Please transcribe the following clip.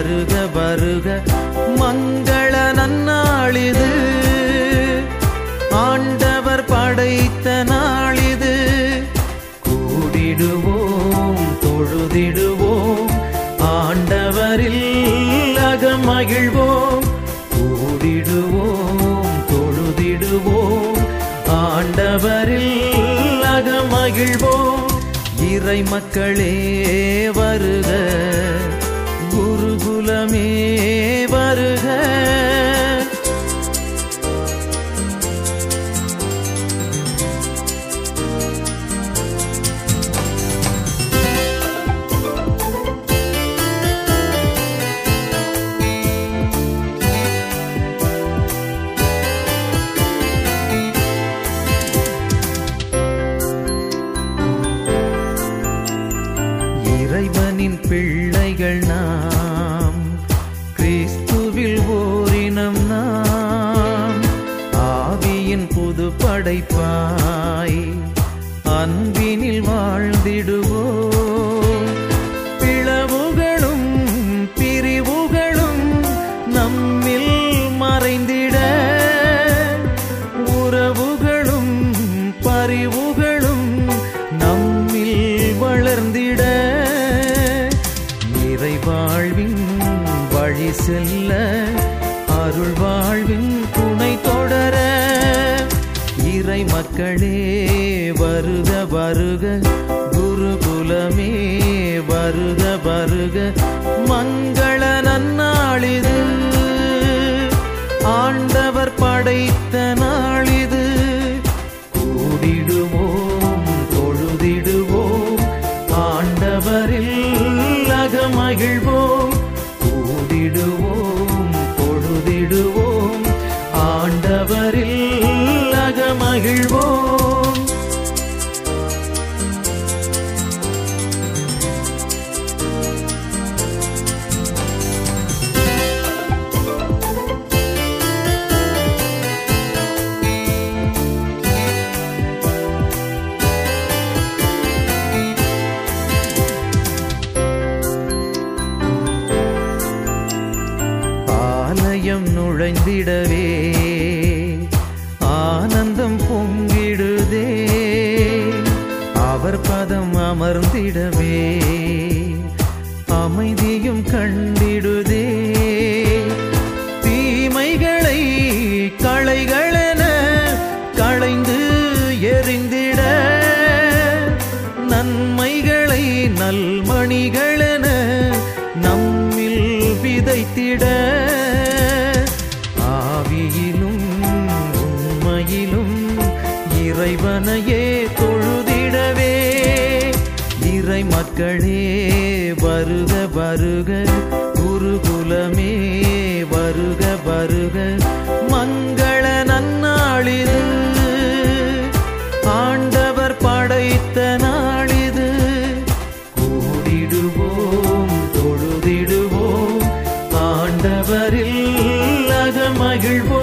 வருக வருக மங்கள நன்னாளிது ஆண்டவர் படைத்த நாளிது கூடிடுவோம் தொழுதிடுவோம் ஆண்டவரில் அகமகிழ்வோம் கூடிடுவோம் தொழுதிடுவோம் ஆண்டவரில் அகமகிழ்வோம் இறை மக்களே வருக குருகுலமே வருக இறைவனின் பிள்ளைகள் நாம் கிறிஸ்துவில் ஓரினம் நாம் ஆவியின் புது படைப்பாய் அன்பினில் வாழ்ந்திடுவோம் பிளவுகளும் பிரிவுகளும் நம்மில் மறைந்திட உறவுகளும் பரிவுகளும் நம்மில் வளர்ந்திட நிறை வாழ்வின் வழி செல்ல அருள் வாழ்வின் துணை தொடர இறை மக்களே வருக வருக குருகுலமே வருக வருக மங்கள நன்னாளிது ஆண்டவர் படைத்த நாளிது கூடிடுவோம் தொழுதிடுவோம் ஆண்டவரில் அகமகிழ்வோம் கூடிடுவோம் தொழுதிடுவோம் ஆண்டவரில் அகமகிழ்வோம் ஆலயம் நுழைந்திடவே ஆனந்தம் பொங்கிடுதே அவர் பதம் அமர்ந்திடவே அமைதியும் கண்டிடுதே தீமைகளை களைகளென களைந்து எறிந்திட நன்மைகளை நல்மணிகளென நம்மில் விதைத்திட ஆவியிலும் உண்மையிலும் இறைவனையே தொழுதிடவே இறை மக்களே வருக வருக குருகுலமே வருக வருக மங்கள நன்னாளிது ஆண்டவர் படைத்த நாளிது கூடிடுவோம் தொழுதிடுவோம் ஆண்டவரில் அகமகிழ்வோம்